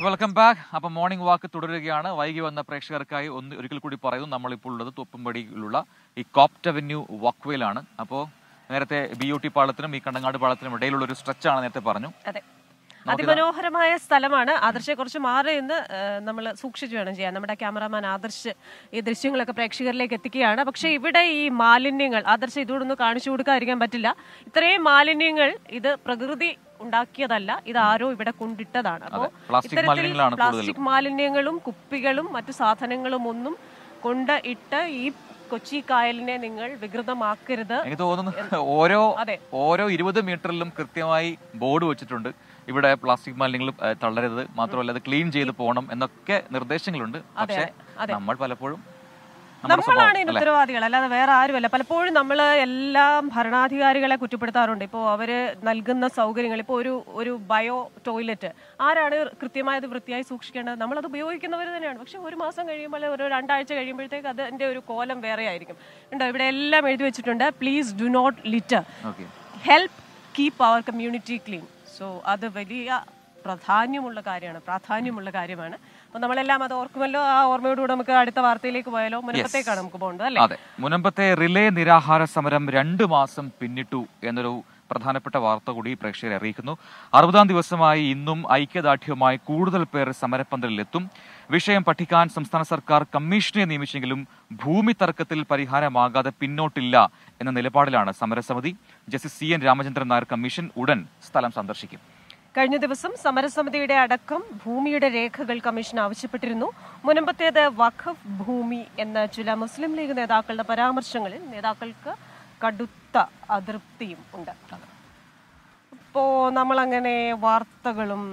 Welcome back അപ്പൊ morning walk തുടരുകയാണ് വൈകി വന്ന പ്രേക്ഷകർക്കായി ഒന്ന് ഒരിക്കൽ കൂടി പറയുന്നു നമ്മളിപ്പോൾ ഉള്ളത് തൊപ്പുംപടിയിലുള്ള ഈ കോപ്റ്റ് അവന്യൂ വാക്വേയിലാണ് അപ്പോൾ നേരത്തെ ബി യു ടി പാളത്തിനും ഈ കണ്ടങ്ങാട് പാളത്തിനും ഇടയിലുള്ള ഒരു സ്ട്രെച്ചാണ് നേരത്തെ പറഞ്ഞു അതെ അതിമനോഹരമായ സ്ഥലമാണ് ആദർശെ കുറച്ച് മാറി നിന്ന് നമ്മൾ സൂക്ഷിച്ചു വേണം ചെയ്യാൻ നമ്മുടെ ക്യാമറാമാൻ ആദർശ് ഈ ദൃശ്യങ്ങളൊക്കെ പ്രേക്ഷകരിലേക്ക് എത്തിക്കുകയാണ് പക്ഷെ ഇവിടെ ഈ മാലിന്യങ്ങൾ ആദർശ് ഇതുകൊണ്ടൊന്നും കാണിച്ചു കൊടുക്കാതിരിക്കാൻ പറ്റില്ല ഇത്രയും മാലിന്യങ്ങൾ ഇത് പ്രകൃതി ഉണ്ടാക്കിയതല്ല ഇത് ആരോ ഇവിടെ കൊണ്ടിട്ടതാണ് അപ്പോൾ അതെ, പ്ലാസ്റ്റിക് മാലിന്യങ്ങളാണ് പ്ലാസ്റ്റിക് മാലിന്യങ്ങളും കുപ്പികളും മറ്റു സാധനങ്ങളും ഒന്നും കൊണ്ട് ഇട്ട് ഈ കൊച്ചി കായലിനെ നിങ്ങൾ വികൃതമാക്കരുത് എനിക്ക് തോന്നുന്നു ഓരോ അതെ. ഓരോ ഇരുപത് മീറ്ററിലും കൃത്യമായി ബോർഡ് വെച്ചിട്ടുണ്ട് ഇവിടെ പ്ലാസ്റ്റിക് മാലിന്യങ്ങൾ ഏഹ്, തള്ളരുത് മാത്രമല്ല അത് ക്ലീൻ ചെയ്ത് പോകണം എന്നൊക്കെ നിർദ്ദേശങ്ങളുണ്ട് പക്ഷേ അതെ. നമ്മൾ പലപ്പോഴും നമ്മുടെ നമ്മളാണ് സ്വഭാവം, ഇതിന് അല്ലേ? ഉത്തരവാദികൾ അല്ലാതെ വേറെ ആരുമല്ല പലപ്പോഴും നമ്മൾ എല്ലാം ഭരണാധികാരികളെ കുറ്റപ്പെടുത്താറുണ്ട് ഇപ്പോൾ അവര് നൽകുന്ന സൗകര്യങ്ങൾ ഇപ്പോൾ ഒരു ഒരു ബയോ ടോയ്ലറ്റ് ആരാണ് കൃത്യമായത് വൃത്തിയായി സൂക്ഷിക്കേണ്ടത് നമ്മളത് ഉപയോഗിക്കുന്നവർ തന്നെയാണ് പക്ഷെ ഒരു മാസം കഴിയുമ്പോൾ ഒരു രണ്ടാഴ്ച കഴിയുമ്പോഴത്തേക്ക് അതിന്റെ ഒരു കോലം വേറെ ആയിരിക്കും ഉണ്ടോ ഇവിടെ എല്ലാം എഴുതി വെച്ചിട്ടുണ്ട് please do not litter Okay. Help keep our community clean so അത് വലിയ പ്രാധാന്യമുള്ള കാര്യമാണ് പ്രാധാന്യമുള്ള കാര്യമാണ് അപ്പൊ നമ്മളെല്ലാം അത് ഓർക്കുമല്ലോ ആ ഓർമ്മയോടുകൂടെ നമുക്ക് അടുത്ത വാർത്തയിലേക്ക് പോയാലോ മുൻപത്തേക്കാണ് നമുക്ക് പോകേണ്ടത് അല്ലേ അതെ മുനമ്പത്തെ റിലേ നിരാഹാര സമരം രണ്ടു മാസം പിന്നിട്ടു എന്നൊരു പ്രധാനപ്പെട്ട വാർത്ത കൂടി പ്രേക്ഷകരെ അറിയിക്കുന്നു അറുപതാം ദിവസമായി ഇന്നും ഐക്യദാർഢ്യവുമായി കൂടുതൽ പേർ സമരപ്പന്തലിലെത്തും വിഷയം പഠിക്കാൻ സംസ്ഥാന സർക്കാർ കമ്മീഷനെ നിയമിച്ചെങ്കിലും ഭൂമി തർക്കത്തിൽ പരിഹാരമാകാതെ പിന്നോട്ടില്ല എന്ന നിലപാടിലാണ് സമരസമിതി justice C N Ramachandran Nair commission ഉടൻ സ്ഥലം സന്ദർശിക്കും കഴിഞ്ഞ ദിവസം സമരസമിതിയുടെ അടക്കം ഭൂമിയുടെ രേഖകൾ കമ്മീഷൻ ആവശ്യപ്പെട്ടിരുന്നു മുൻപത്തേത് വഖഫ് ഭൂമി എന്ന ചില മുസ്ലിം ലീഗ് നേതാക്കളുടെ പരാമർശങ്ങളിൽ നേതാക്കൾക്ക് കടുത്ത അതൃപ്തിയും ഉണ്ട് ഇപ്പോ നമ്മളങ്ങനെ വാർത്തകളും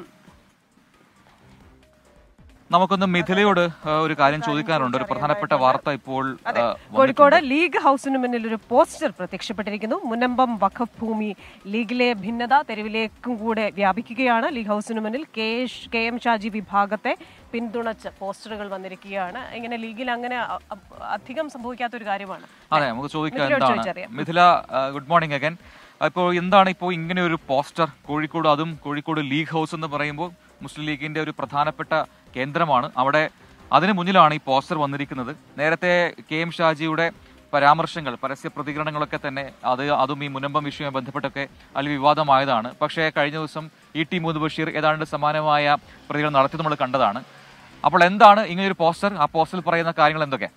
നമുക്കൊന്ന് മിഥിലയോട് ആ, ഒരു കാര്യം ചോദിക്കാനുണ്ട് ഒരു പ്രധാനപ്പെട്ട വാർത്ത ഇപ്പോൾ ആ, കോഴിക്കോട് ലീഗ് ഹൗസിന് മുന്നിൽ ഒരു പോസ്റ്റർ പ്രത്യക്ഷപ്പെട്ടിരിക്കുന്നു മുനമ്പം വഖഫ് ഭൂമി ലീഗിലെ ഭിന്നത തെരുവിലേക്കും കൂടെ വ്യാപിക്കുകയാണ് ലീഗ് ഹൗസിന് മുന്നിൽ കെ ഷ്- കെ എം ഷാജി വിഭാഗത്തെ പിന്തുണച്ച് പോസ്റ്ററുകൾ വന്നിരിക്കുകയാണ് ഇങ്ങനെ ലീഗിൽ അങ്ങനെ അ- അ- അധികം സംഭവിക്കാത്ത ഒരു കാര്യമാണ് അതെ നമുക്ക് ചോദിക്കാം മിഥിലയോട് എന്താണ് ചോദിച്ചറിയാം. മിഥില ഗുഡ് മോർണിംഗ് അഗൻ ഇപ്പോൾ എന്താണ് ഇപ്പോൾ ഇങ്ങനെ ഒരു പോസ്റ്റർ കോഴിക്കോട് അതും കോഴിക്കോട് ലീഗ് ഹൗസ് എന്ന് പറയുമ്പോൾ മുസ്ലിം ലീഗിന്റെ ഒരു പ്രധാനപ്പെട്ട കേന്ദ്രമാണ് അവിടെ അതിന് മുന്നിലാണ് ഈ പോസ്റ്റർ വന്നിരിക്കുന്നത് നേരത്തെ കെ എം ഷാജിയുടെ പരാമർശങ്ങൾ പരസ്യ പ്രതികരണങ്ങളൊക്കെ തന്നെ അത് അതും ഈ മുനമ്പം വിഷയവുമായി ബന്ധപ്പെട്ടൊക്കെ അതിൽ വിവാദമായതാണ് പക്ഷേ കഴിഞ്ഞ ദിവസം ഇ ടി മുഹമ്മദ് ബഷീർ ഏതാണ്ട് സമാനമായ പ്രതികരണം നടത്തി നമ്മൾ കണ്ടതാണ് അപ്പോൾ എന്താണ് ഇങ്ങനെ ഒരു പോസ്റ്റർ ആ പോസ്റ്ററിൽ പറയുന്ന കാര്യങ്ങൾ എന്തൊക്കെ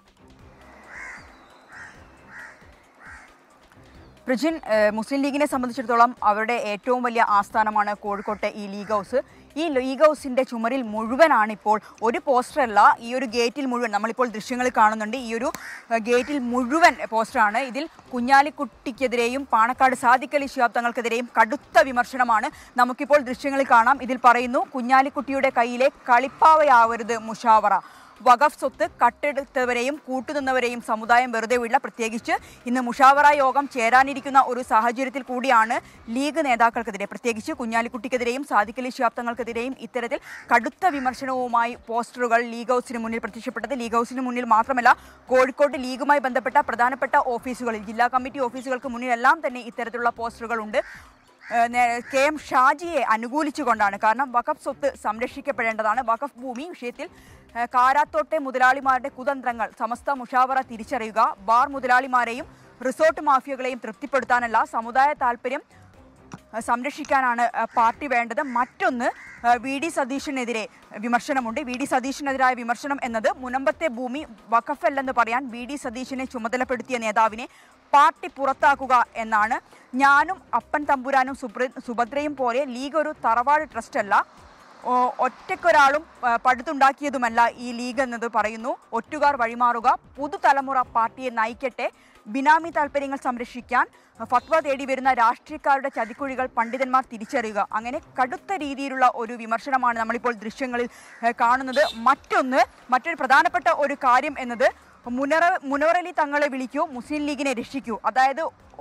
പ്രജിൻ ഏഹ്, മുസ്ലിം ലീഗിനെ സംബന്ധിച്ചിടത്തോളം അവരുടെ ഏറ്റവും വലിയ ആസ്ഥാനമാണ് കോഴിക്കോട്ടെ ഈ ലീഗ് ഹൗസ് ഈ ലീഗ് ഹൗസിന്റെ ചുമരിൽ മുഴുവനാണ് ഇപ്പോൾ ഒരു പോസ്റ്ററല്ല ഈ ഒരു ഗേറ്റിൽ മുഴുവൻ നമ്മളിപ്പോൾ ദൃശ്യങ്ങളിൽ കാണുന്നുണ്ട് ഈ ഒരു ഏഹ്, ഗേറ്റിൽ മുഴുവൻ പോസ്റ്ററാണ് ഇതിൽ കുഞ്ഞാലിക്കുട്ടിക്കെതിരെയും പാണക്കാട് സാദിഖലി ശിഹാബ് തങ്ങൾക്കെതിരെയും കടുത്ത വിമർശനമാണ് നമുക്കിപ്പോൾ ദൃശ്യങ്ങളിൽ കാണാം ഇതിൽ പറയുന്നു കുഞ്ഞാലിക്കുട്ടിയുടെ കയ്യിലെ കളിപ്പാവയാവരുത് മുഷാവറ വഖഫ് സ്വത്ത് കട്ടെടുത്തവരെയും കൂട്ടുനിന്നവരെയും സമുദായം വെറുതെ വിടില്ല പ്രത്യേകിച്ച് ഇന്ന് മുഷാവറ യോഗം ചേരാനിരിക്കുന്ന ഒരു സാഹചര്യത്തിൽ കൂടിയാണ് ലീഗ് നേതാക്കൾക്കെതിരെ പ്രത്യേകിച്ച് കുഞ്ഞാലിക്കുട്ടിക്കെതിരെയും സാദിഖലി ശിഹാബ് തങ്ങൾക്കെതിരെയും ഇത്തരത്തിൽ കടുത്ത വിമർശനവുമായി പോസ്റ്ററുകൾ ലീഗ് ഹൗസിന് മുന്നിൽ പ്രത്യക്ഷപ്പെട്ടത് ലീഗ് ഹൗസിന് മുന്നിൽ മാത്രമല്ല കോഴിക്കോട് ലീഗുമായി ബന്ധപ്പെട്ട പ്രധാനപ്പെട്ട ഓഫീസുകളിൽ ജില്ലാ കമ്മിറ്റി ഓഫീസുകൾക്ക് മുന്നിലെല്ലാം തന്നെ ഇത്തരത്തിലുള്ള പോസ്റ്ററുകളുണ്ട് ഏഹ് നേ- കെ എം ഷാജിയെ അനുകൂലിച്ചുകൊണ്ടാണ് കാരണം വഖഫ് സ്വത്ത് സംരക്ഷിക്കപ്പെടേണ്ടതാണ് വഖഫ് ഭൂമി വിഷയത്തിൽ ഏഹ് കാരാത്തോട്ടെ മുതലാളിമാരുടെ കുതന്ത്രങ്ങൾ സമസ്ത മുഷാവറ തിരിച്ചറിയുക ബാർ മുതലാളിമാരെയും റിസോർട്ട് മാഫിയകളെയും തൃപ്തിപ്പെടുത്താനല്ല സമുദായ താല്പര്യം ഏഹ് സംരക്ഷിക്കാനാണ് ഏഹ് പാർട്ടി വേണ്ടത് മറ്റൊന്ന് ഏഹ് വി ഡി സതീഷിനെതിരെ വിമർശനമുണ്ട് വി ഡി സതീഷിനെതിരായ വിമർശനം എന്നത് മുനമ്പത്തെ ഭൂമി വഖഫല്ലെന്ന് പറയാൻ വി ഡി സതീഷിനെ ചുമതലപ്പെടുത്തിയ നേതാവിനെ പാർട്ടി പുറത്താക്കുക എന്നാണ് ഞാനും അപ്പൻ തമ്പുരാനും സുബ്ര സുഭദ്രയും പോലെ ലീഗ് ഒരു തറവാട് ട്രസ്റ്റ് അല്ല ഓ, ഒറ്റയ്ക്കൊരാളും ആ, പടുത്തുണ്ടാക്കിയതുമല്ല ഈ ലീഗ് എന്നത് പറയുന്നു ഒറ്റുകാർ വഴിമാറുക പുതുതലമുറ പാർട്ടിയെ നയിക്കട്ടെ ബിനാമി താല്പര്യങ്ങൾ സംരക്ഷിക്കാൻ ഫത്വ തേടി വരുന്ന രാഷ്ട്രീയക്കാരുടെ ചതിക്കുഴികൾ പണ്ഡിതന്മാർ തിരിച്ചറിയുക അങ്ങനെ കടുത്ത രീതിയിലുള്ള ഒരു വിമർശനമാണ് നമ്മളിപ്പോൾ ദൃശ്യങ്ങളിൽ ഏ, കാണുന്നത് മറ്റൊന്ന് മറ്റൊരു പ്രധാനപ്പെട്ട ഒരു കാര്യം എന്നത് മുനറ മുനവറലി തങ്ങളെ വിളിക്കൂ മുസ്ലിം ലീഗിനെ രക്ഷിക്കൂ അതായത് ഒരു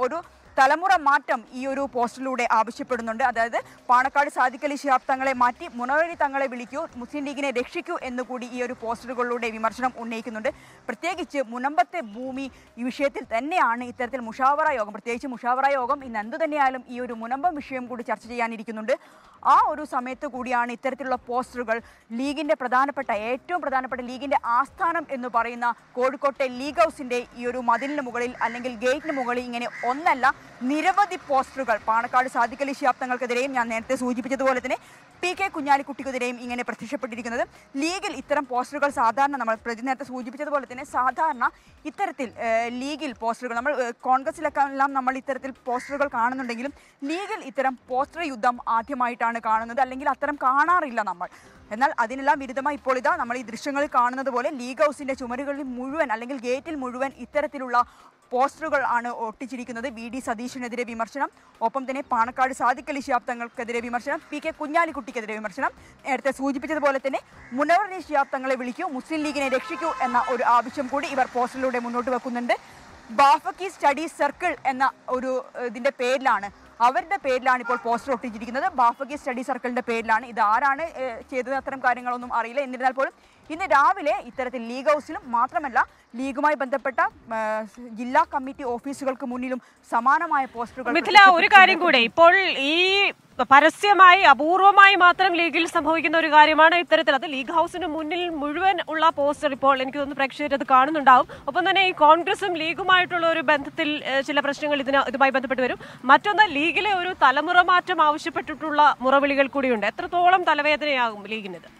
തലമുറ മാറ്റം ഈ ഒരു പോസ്റ്ററിലൂടെ ആവശ്യപ്പെടുന്നുണ്ട് അതായത് പാണക്കാട് സാദിഖലി ശിഹാബ് തങ്ങളെ മാറ്റി മുനവരി തങ്ങളെ വിളിക്കൂ മുസ്ലിം ലീഗിനെ രക്ഷിക്കൂ എന്നുകൂടി ഈ ഒരു പോസ്റ്ററുകളിലൂടെ വിമർശനം ഉന്നയിക്കുന്നുണ്ട് പ്രത്യേകിച്ച് മുനമ്പത്തെ ഭൂമി ഈ വിഷയത്തിൽ തന്നെയാണ് ഇത്തരത്തിൽ മുഷാവറ യോഗം പ്രത്യേകിച്ച് മുഷാവറ യോഗം ഇന്ന് എന്തു തന്നെയായാലും ഈ ഒരു മുനമ്പം വിഷയം കൂടി ചർച്ച ചെയ്യാനിരിക്കുന്നുണ്ട് ആ ഒരു സമയത്ത് കൂടിയാണ് ഇത്തരത്തിലുള്ള പോസ്റ്ററുകൾ ലീഗിന്റെ പ്രധാനപ്പെട്ട ഏറ്റവും പ്രധാനപ്പെട്ട ലീഗിന്റെ ആസ്ഥാനം എന്ന് പറയുന്ന കോഴിക്കോട്ടെ ലീഗ് ഹൗസിന്റെ ഈ ഒരു മതിലിന് മുകളിൽ അല്ലെങ്കിൽ ഗേറ്റിന് മുകളിൽ ഇങ്ങനെ ഒന്നല്ല നിരവധി പോസ്റ്ററുകൾ പാണക്കാട് സാദിഖലി ശിഹാബ് തങ്ങൾക്കെതിരെയും ഞാൻ നേരത്തെ സൂചിപ്പിച്ചതുപോലെ തന്നെ പി കെ കുഞ്ഞാലിക്കുട്ടിക്കെതിരെയും ഇങ്ങനെ പ്രത്യക്ഷപ്പെട്ടിരിക്കുന്നത് ലീഗിൽ ഇത്തരം പോസ്റ്ററുകൾ സാധാരണ നമ്മൾ പ്രതി നേരത്തെ സൂചിപ്പിച്ചതുപോലെ തന്നെ സാധാരണ ഇത്തരത്തിൽ ഏഹ്, ലീഗിൽ പോസ്റ്ററുകൾ നമ്മൾ ഏഹ്, കോൺഗ്രസിലൊക്കെ എല്ലാം നമ്മൾ ഇത്തരത്തിൽ പോസ്റ്ററുകൾ കാണുന്നുണ്ടെങ്കിലും ലീഗിൽ ഇത്തരം പോസ്റ്റർ യുദ്ധം ആദ്യമായിട്ടാണ് കാണുന്നത് അല്ലെങ്കിൽ അത്തരം കാണാറില്ല നമ്മൾ എന്നാൽ അതിനെല്ലാം വിരുദ്ധമായി ഇപ്പോൾ ഇതാ നമ്മൾ ഈ ദൃശ്യങ്ങളിൽ കാണുന്നത് പോലെ ലീഗ് ഹൗസിന്റെ ചുമരുകളിൽ മുഴുവൻ അല്ലെങ്കിൽ ഗേറ്റിൽ മുഴുവൻ ഇത്തരത്തിലുള്ള പോസ്റ്ററുകൾ ആണ് ഒട്ടിച്ചിരിക്കുന്നത് വി ഡി സതീഷിനെതിരെ വിമർശനം ഒപ്പം തന്നെ പാണക്കാട് സാദിഖ് അലി ശിഹാബ് തങ്ങൾക്കെതിരെ വിമർശനം പി കെ കുഞ്ഞാലിക്കുട്ടിക്കെതിരെ വിമർശനം നേരത്തെ സൂചിപ്പിച്ചതുപോലെ തന്നെ മുനവർ അലി ശിഹാബ് തങ്ങളെ വിളിക്കൂ മുസ്ലിം ലീഗിനെ രക്ഷിക്കൂ എന്ന ഒരു ആവശ്യം കൂടി ഇവർ പോസ്റ്ററിലൂടെ മുന്നോട്ട് വെക്കുന്നുണ്ട് ബാഫക്കി സ്റ്റഡി സർക്കിൾ എന്ന ഒരു ഏഹ്, ഇതിന്റെ പേരിലാണ് അവരുടെ പേരിലാണ് ഇപ്പോൾ പോസ്റ്റർ ഒട്ടിച്ചിരിക്കുന്നത് ബാഫക്കി സ്റ്റഡി സർക്കിളിന്റെ പേരിലാണ് ഇത് ആരാണ് ഏഹ്, ചെയ്തത് അത്തരം കാര്യങ്ങളൊന്നും അറിയില്ല എന്നിരുന്നാൽ പോലും ഇന്ന് രാവിലെ ഇത്തരത്തിൽ ലീഗ് ഹൗസിലും മാത്രമല്ല ലീഗുമായി ബന്ധപ്പെട്ട ഏഹ്, ജില്ലാ കമ്മിറ്റി ഓഫീസുകൾക്ക് മുന്നിലും സമാനമായ പോസ്റ്ററുകൾ മിഥില ഒരു കാര്യം കൂടെ ഇപ്പോൾ ഈ പരസ്യമായി അപൂർവമായി മാത്രം ലീഗിൽ സംഭവിക്കുന്ന ഒരു കാര്യമാണ് ഇത്തരത്തിൽ അത് ലീഗ് ഹൗസിന് മുന്നിൽ മുഴുവൻ ഉള്ള പോസ്റ്റർ ഇപ്പോൾ എനിക്ക് തോന്നുന്നു പ്രേക്ഷകർ അത് കാണുന്നുണ്ടാവും ഒപ്പം തന്നെ ഈ കോൺഗ്രസും ലീഗുമായിട്ടുള്ള ഒരു ബന്ധത്തിൽ ഏഹ്, ചില പ്രശ്നങ്ങൾ ഇതിന് ഇതുമായി ബന്ധപ്പെട്ട് വരും മറ്റൊന്ന് ലീഗിലെ ഒരു തലമുറ മാറ്റം ആവശ്യപ്പെട്ടിട്ടുള്ള മുറവിളികൾ കൂടിയുണ്ട് എത്രത്തോളം തലവേദനയാകും ലീഗിനിത്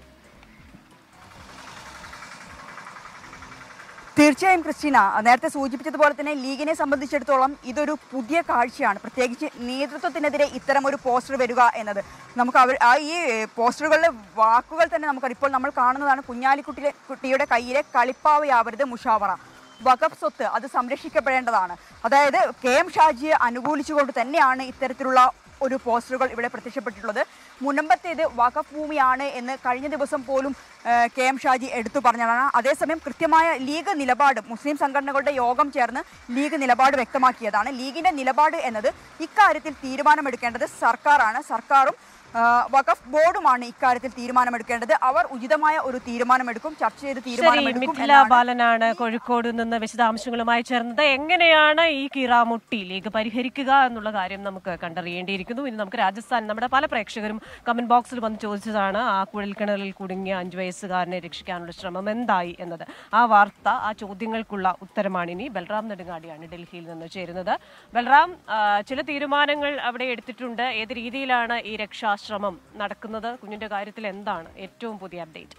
തീർച്ചയായും ക്രിസ്റ്റീന നേരത്തെ സൂചിപ്പിച്ചതുപോലെ തന്നെ ലീഗിനെ സംബന്ധിച്ചിടത്തോളം ഇതൊരു പുതിയ കാഴ്ചയാണ് പ്രത്യേകിച്ച് നേതൃത്വത്തിനെതിരെ ഇത്തരം ഒരു പോസ്റ്റർ വരിക എന്നത് നമുക്ക് അവർ ആ ഈ പോസ്റ്ററുകളിലെ വാക്കുകൾ തന്നെ നമുക്ക് ഇപ്പോൾ നമ്മൾ കാണുന്നതാണ് കുഞ്ഞാലിക്കുട്ടിയിലെ കുട്ടിയുടെ കയ്യിലെ കളിപ്പാവയാവരുത് മുഷാവറ വഖഫ് സ്വത്ത് അത് സംരക്ഷിക്കപ്പെടേണ്ടതാണ് അതായത് കെ എം ഷാജിയെ അനുകൂലിച്ചുകൊണ്ട് തന്നെയാണ് ഇത്തരത്തിലുള്ള ഒരു പോസ്റ്ററുകൾ ഇവിടെ പ്രത്യക്ഷപ്പെട്ടിട്ടുള്ളത് മുനമ്പത്തേത് വഖഫ് ഭൂമിയാണ് എന്ന് കഴിഞ്ഞ ദിവസം പോലും ഏഹ്, കെ എം ഷാജി എടുത്തു പറഞ്ഞതാണ് അതേസമയം കൃത്യമായ ലീഗ് നിലപാട് മുസ്ലിം സംഘടനകളുടെ യോഗം ചേർന്ന് ലീഗ് നിലപാട് വ്യക്തമാക്കിയതാണ് ലീഗിന്റെ നിലപാട് എന്നത് ഇക്കാര്യത്തിൽ തീരുമാനമെടുക്കേണ്ടത് സർക്കാരാണ് സർക്കാരും ആ, വഖഫ് ബോർഡുമാണ് ഇക്കാര്യത്തിൽ തീരുമാനമെടുക്കേണ്ടത് അവർ ഉചിതമായ ഒരു തീരുമാനമെടുക്കും ചർച്ച ചെയ്ത് ശരി തീരുമാനമെടുക്കും മിഥില എന്നാണ് ബാലനാണ് കോഴിക്കോട് നിന്ന് വിശദാംശങ്ങളുമായി ചേർന്നത് എങ്ങനെയാണ് ഈ കീറാമുട്ടി ലീഗ് പരിഹരിക്കുക എന്നുള്ള കാര്യം നമുക്ക് കണ്ടറിയേണ്ടിയിരിക്കുന്നു ഇനി നമുക്ക് രാജസ്ഥാൻ നമ്മുടെ പല പ്രേക്ഷകരും കമന്റ് ബോക്സിൽ വന്ന് ചോദിച്ചതാണ് ആ കുഴൽക്കിണറിൽ കുടുങ്ങിയ അഞ്ചു വയസ്സുകാരനെ രക്ഷിക്കാനുള്ള ശ്രമം എന്തായി എന്നത് ആ വാർത്ത ആ ചോദ്യങ്ങൾക്കുള്ള ഉത്തരമാണ് ഇനി ബൽറാം നെടുങ്ങാടിയാണ് ഡൽഹിയിൽ നിന്ന് ചേരുന്നത് ബൽറാം ആ, ചില തീരുമാനങ്ങൾ അവിടെ എടുത്തിട്ടുണ്ട് ഏത് രീതിയിലാണ് ഈ രക്ഷാശ്രമം നടക്കുന്നത് കുഞ്ഞിന്റെ കാര്യത്തിൽ എന്താണ് ഏറ്റവും പുതിയ അപ്ഡേറ്റ്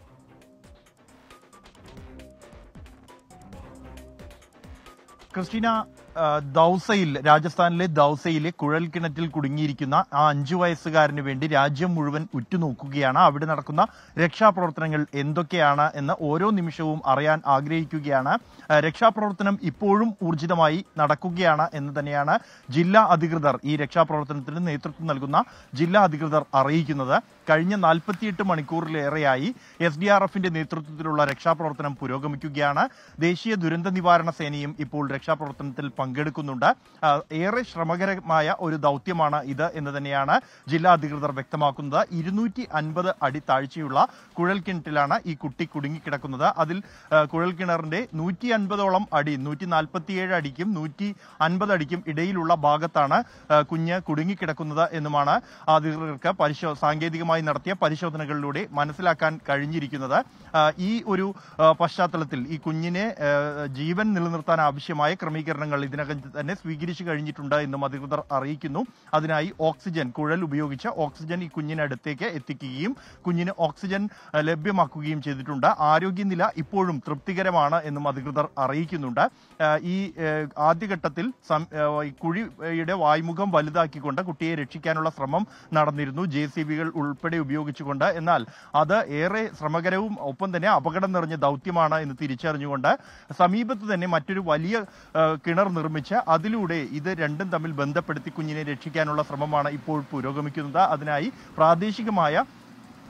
ക്രിസ്റ്റീന ആ, ദൗസയിൽ രാജസ്ഥാനിലെ ദൗസയിലെ കുഴൽക്കിണറ്റിൽ കുടുങ്ങിയിരിക്കുന്ന ആ അഞ്ചു വയസ്സുകാരന് വേണ്ടി രാജ്യം മുഴുവൻ ഉറ്റുനോക്കുകയാണ് അവിടെ നടക്കുന്ന രക്ഷാപ്രവർത്തനങ്ങൾ എന്തൊക്കെയാണ് എന്ന് ഓരോ നിമിഷവും അറിയാൻ ആഗ്രഹിക്കുകയാണ് ആ, രക്ഷാപ്രവർത്തനം ഇപ്പോഴും ഊർജിതമായി നടക്കുകയാണ് എന്ന് തന്നെയാണ് ജില്ലാ അധികൃതർ ഈ രക്ഷാപ്രവർത്തനത്തിന് നേതൃത്വം നൽകുന്ന ജില്ലാ അധികൃതർ അറിയിക്കുന്നത് കഴിഞ്ഞ നാൽപ്പത്തിയെട്ട് മണിക്കൂറിലേറെയായി എസ് ഡി ആർ എഫിന്റെ നേതൃത്വത്തിലുള്ള രക്ഷാപ്രവർത്തനം പുരോഗമിക്കുകയാണ് ദേശീയ ദുരന്ത നിവാരണ സേനയും ഇപ്പോൾ രക്ഷാപ്രവർത്തനത്തിൽ പങ്കെടുക്കുന്നുണ്ട് ആ, ഏറെ ശ്രമകരമായ ഒരു ദൗത്യമാണ് ഇത് എന്ന് തന്നെയാണ് ജില്ലാ അധികൃതർ വ്യക്തമാക്കുന്നത് ഇരുന്നൂറ്റി അൻപത് അടി താഴ്ചയുള്ള കുഴൽക്കിണറ്റിലാണ് ഈ കുട്ടി കുടുങ്ങിക്കിടക്കുന്നത് അതിൽ ആ, കുഴൽക്കിണറിന്റെ നൂറ്റി അൻപതോളം അടി നൂറ്റി നാൽപ്പത്തിയേഴ് അടിക്കും നൂറ്റി അൻപത് അടിക്കും ഇടയിലുള്ള ഭാഗത്താണ് ആ, കുഞ്ഞ് കുടുങ്ങിക്കിടക്കുന്നത് എന്നുമാണ് അധികൃതർക്ക് പരിശോ സാങ്കേതികമായി നടത്തിയ പരിശോധനകളിലൂടെ മനസ്സിലാക്കാൻ കഴിഞ്ഞിരിക്കുന്നത് ആ, ഈ ഒരു ആ, പശ്ചാത്തലത്തിൽ ഈ കുഞ്ഞിനെ ആ, ജീവൻ നിലനിർത്താൻ ആവശ്യമായ ക്രമീകരണങ്ങൾ ഇതിനകം തന്നെ സ്വീകരിച്ചു കഴിഞ്ഞിട്ടുണ്ട് എന്നും അധികൃതർ അറിയിക്കുന്നു അതിനായി ഓക്സിജൻ കുഴൽ ഉപയോഗിച്ച് ഓക്സിജൻ ഈ കുഞ്ഞിനടുത്തേക്ക് എത്തിക്കുകയും കുഞ്ഞിന് ഓക്സിജൻ ആ, ലഭ്യമാക്കുകയും ചെയ്തിട്ടുണ്ട് ആരോഗ്യനില ഇപ്പോഴും തൃപ്തികരമാണ് എന്നും അധികൃതർ അറിയിക്കുന്നുണ്ട് ആ, ഈ ആ, ആദ്യഘട്ടത്തിൽ സം- ആ, ഈ കുഴിയുടെ വായ്മുഖം വലുതാക്കിക്കൊണ്ട് കുട്ടിയെ രക്ഷിക്കാനുള്ള ശ്രമം നടന്നിരുന്നു ജെ സി ബികൾ ഉൾപ്പെടെ ഉപയോഗിച്ചുകൊണ്ട് എന്നാൽ അത് ഏറെ ശ്രമകരവും ഒപ്പം തന്നെ അപകടം നിറഞ്ഞ ദൗത്യമാണ് എന്ന് തിരിച്ചറിഞ്ഞുകൊണ്ട് സമീപത്ത് തന്നെ മറ്റൊരു വലിയ ആ, കിണർ നിർമ്മിച്ച് അതിലൂടെ ഇത് രണ്ടും തമ്മിൽ ബന്ധപ്പെടുത്തി കുഞ്ഞിനെ രക്ഷിക്കാനുള്ള ശ്രമമാണ് ഇപ്പോൾ പുരോഗമിക്കുന്നത് അതിനായി പ്രാദേശികമായ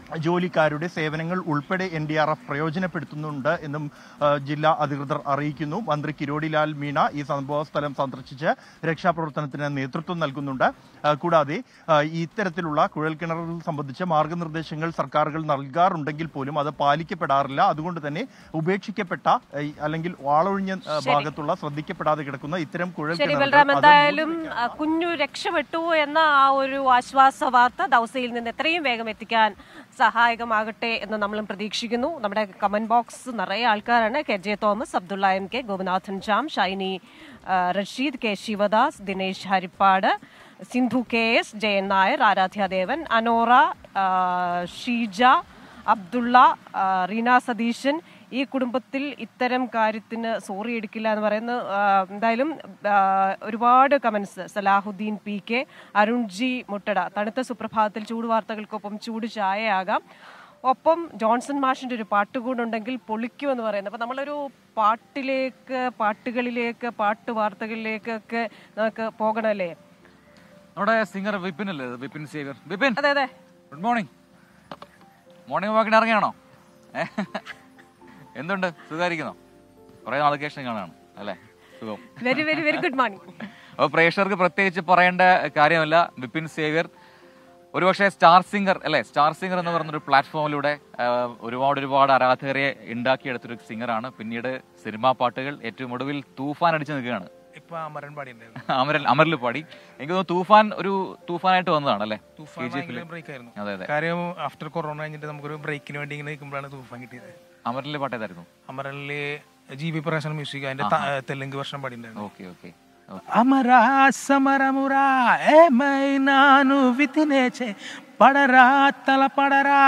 ജോലിക്കാരുടെ സേവനങ്ങൾ ഉൾപ്പെടെ എൻ ഡി ആർ എഫ് പ്രയോജനപ്പെടുത്തുന്നുണ്ട് എന്നും ആ, ജില്ലാ അധികൃതർ അറിയിക്കുന്നു മന്ത്രി കിരോടിലാൽ മീണ ഈ സംഭവ സ്ഥലം സന്ദർശിച്ച് രക്ഷാപ്രവർത്തനത്തിന് നേതൃത്വം നൽകുന്നുണ്ട് ആ, കൂടാതെ ആ, ഈ ഇത്തരത്തിലുള്ള കുഴൽക്കിണറുകൾ സംബന്ധിച്ച മാർഗനിർദ്ദേശങ്ങൾ സർക്കാരുകൾ നൽകാറുണ്ടെങ്കിൽ പോലും അത് പാലിക്കപ്പെടാറില്ല അതുകൊണ്ട് തന്നെ ഉപേക്ഷിക്കപ്പെട്ട ആ, ഈ- അല്ലെങ്കിൽ വാളൊഴിഞ്ഞ ആ, ഭാഗത്തുള്ള ശ്രദ്ധിക്കപ്പെടാതെ കിടക്കുന്ന ഇത്തരം ശരി കുഴൽക്കിണറുകൾ ബൽറാം അത് എന്തായാലും ആ, കുഞ്ഞു രക്ഷപ്പെട്ടു എന്ന ആ ഒരു ആശ്വാസ വാർത്ത ദൗസയിൽ നിന്ന് എത്രയും വേഗം എത്തിക്കാൻ സഹായകമാകട്ടെ എന്ന് നമ്മളും പ്രതീക്ഷിക്കുന്നു നമ്മുടെ കമന്റ് ബോക്സ് നിറയെ ആൾക്കാരാണ് K J Thomas Abdulla M K Gopinathan ജാം ഷൈനി ആ, Rasheed K Sivadas Dinesh Harippad Sindhu K S Jayan Nair Aradhyadevan Anora ആ, ഷീജ അബ്ദുള്ള ആ, റീന സതീശൻ ഈ കുടുംബത്തിൽ ഇത്തരം കാര്യത്തിന് സോറി എടുക്കില്ല എന്ന് പറയുന്ന ആ, എന്തായാലും ആ, ഒരുപാട് comments Salahuddin P K Arun G Muttada തണുത്ത സുപ്രഭാതത്തിൽ ചൂട് വാർത്തകൾക്കൊപ്പം ചൂട് ചായയാകാം ഒപ്പം ജോൺസൺ മാഷിന്റെ ഒരു പാട്ട് കൂടുണ്ടെങ്കിൽ പൊളിക്കുമെന്ന് പറയുന്നത് അപ്പൊ നമ്മളൊരു പാട്ടിലേക്ക് പാട്ടുകളിലേക്ക് പാട്ട് വാർത്തകളിലേക്കൊക്കെ നമുക്ക് പോകണമല്ലേ നമ്മുടെ സിംഗർ വിപിൻ അല്ലേ ഇത്? വിപിൻ സേവ്യർ വിപിൻ അതെ അതെ ഗുഡ് മോർണിംഗ് മോർണിംഗ് വാക്കിന് ഇറങ്ങിയാണോ ഏ? എന്തുണ്ട് സുഖമായിരിക്കുന്നോ കുറേ നാൾക്ക് ശേഷം കാണാണ് അല്ലേ സുഖം very very very good morning അപ്പോൾ പ്രേക്ഷകർക്ക് പ്രത്യേകിച്ച് പറയേണ്ട കാര്യമല്ല വിപിൻ സേവ്യർ ഒരുപക്ഷെ സ്റ്റാർ സിംഗർ അല്ലെ സ്റ്റാർ സിംഗർ എന്ന് പറയുന്നൊരു പ്ലാറ്റ്ഫോമിലൂടെ ആ, ഒരുപാട് ഒരുപാട് ആരാധകരെ ഉണ്ടാക്കിയെടുത്തൊരു സിംഗറാണ് പിന്നീട് സിനിമാ പാട്ടുകൾ ഏറ്റവും ഒടുവിൽ തൂഫാൻ അടിച്ചു നിൽക്കുകയാണ് ഇപ്പൊ അമരൻ പാടിണ്ടായിരുന്നു അമരൽ അമരിൽ പാടി എനിക്ക് തോന്നുന്നു തൂഫാൻ ഒരു തൂഫാനായിട്ട് വന്നതാണ് അല്ലേ തൂഫാൻ ഭയങ്കര ബ്രേക്ക് ആയിരുന്നു അതെ അതെ കാര്യം ആഫ്റ്റർ കൊറോണ കഴിഞ്ഞിട്ട് നമുക്കൊരു ബ്രേക്കിന് വേണ്ടി ഇങ്ങനെ നിൽക്കുമ്പോഴാണ് തൂഫാൻ കിട്ടിയത് അമരിലെ പാട്ട് ഏതായിരുന്നു അമരനില് ജി ബി പ്രകാശൻ മ്യൂസിക് അതിന്റെ ത- തെലുങ്ക് വർഷം പാടിണ്ടായിരുന്നു ఓకే ఓకే అమరా సమరమురా ఏమైనాను వితినేచే పడరా తల పడరా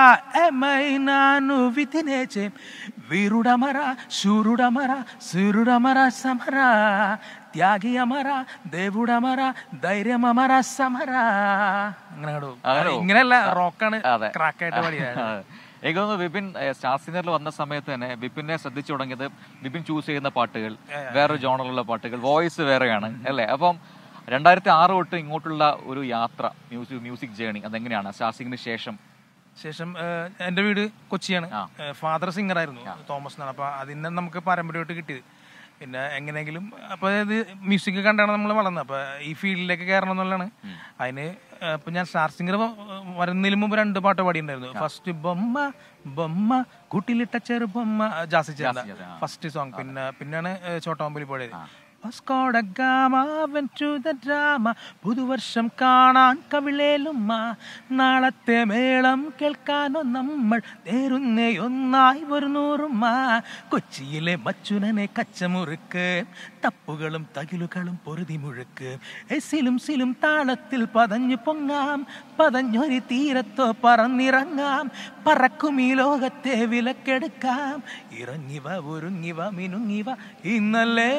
ఏమైనాను వితినేచే వీరుడమరా శూరుడమరా సూర్యుడమరా సమరా త్యాగి అమరా దేవుడమరా ధైర్యం అమరా సమరా അങ്ങനെ പാടും. അങ്ങനെ പോകും. ഇങ്ങനെയല്ല റോക്കാണ് അതെ. ക്രാക്കായിട്ട് പാടിയത് എനിക്ക് തോന്നുന്നു വിപിൻ ഏഹ്, സ്റ്റാർ സിംഗറിൽ വന്ന സമയത്ത് തന്നെ വിപിനെ ശ്രദ്ധിച്ചു തുടങ്ങിയത് വിപിൻ ചൂസ് ചെയ്യുന്ന പാട്ടുകൾ വേറൊരു ജോണറിലുള്ള പാട്ടുകൾ വോയിസ് വേറെയാണ് അല്ലേ അപ്പം രണ്ടായിരത്തി ആറ് തൊട്ട് ഇങ്ങോട്ടുള്ള ഒരു യാത്ര മ്യൂസിക് മ്യൂസിക് ജേണി അതെങ്ങനെയാണ് സ്റ്റാർ സിംഗിന് ശേഷം ശേഷം ഏഹ്, എന്റെ വീട് കൊച്ചിയാണ് ആ. ഫാദർ സിംഗർ ആയിരുന്നു തോമസ് എന്നാണ് അപ്പൊ അതിന് നമുക്ക് പാരമ്പര്യമായിട്ട് കിട്ടിയത് പിന്നെ എങ്ങനെയെങ്കിലും അപ്പൊ ഇത് മ്യൂസിക് കണ്ടാണ് നമ്മൾ വളർന്നത് അപ്പൊ ഈ ഫീൽഡിലേക്ക് കയറണം എന്നുള്ളതാണ് അതിന് ഏഹ്, ഇപ്പൊ ഞാൻ സ്റ്റാർ സിംഗർ വരുന്നതിന് മുമ്പ് രണ്ട് പാട്ട് പാടിയിട്ടുണ്ടായിരുന്നു ഫസ്റ്റ് ബൊമ്മ ബൊമ്മ കൂട്ടിലിട്ട ചെറു ബൊമ്മ ജാസി ചേർന്ന ജാസി, ആ. ഫസ്റ്റ് സോങ് പിന്നെ പിന്നാണ് ഏഹ്, ചോട്ടാമ്പലി പാടിയത് Vasco da Gama went to the drama പുതുവർഷം കാണാൻ കവിളേലുമ്മ നാളത്തെ മേളം കേൾക്കാനോ നമ്മൾ നേരുന്നേ ഒന്നായി ഒരു നൂറുമ്മ കൊച്ചിയിലെ മച്ചുനനെ കച്ചമുറുക്ക് തപ്പുകളും തകിലുകളും പൊറുതി മുഴുക്ക് എസിലും സിലും താളത്തിൽ പതഞ്ഞു പൊങ്ങാം പതഞ്ഞൊരു തീരത്തോ പറന്നിറങ്ങാം പറക്കും ഈ ലോകത്തെ വിലക്കെടുക്കാം ഇറങ്ങിവ ഒരുങ്ങിവ മിനുങ്ങിവ ഇന്നല്ലേ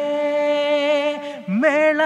മേള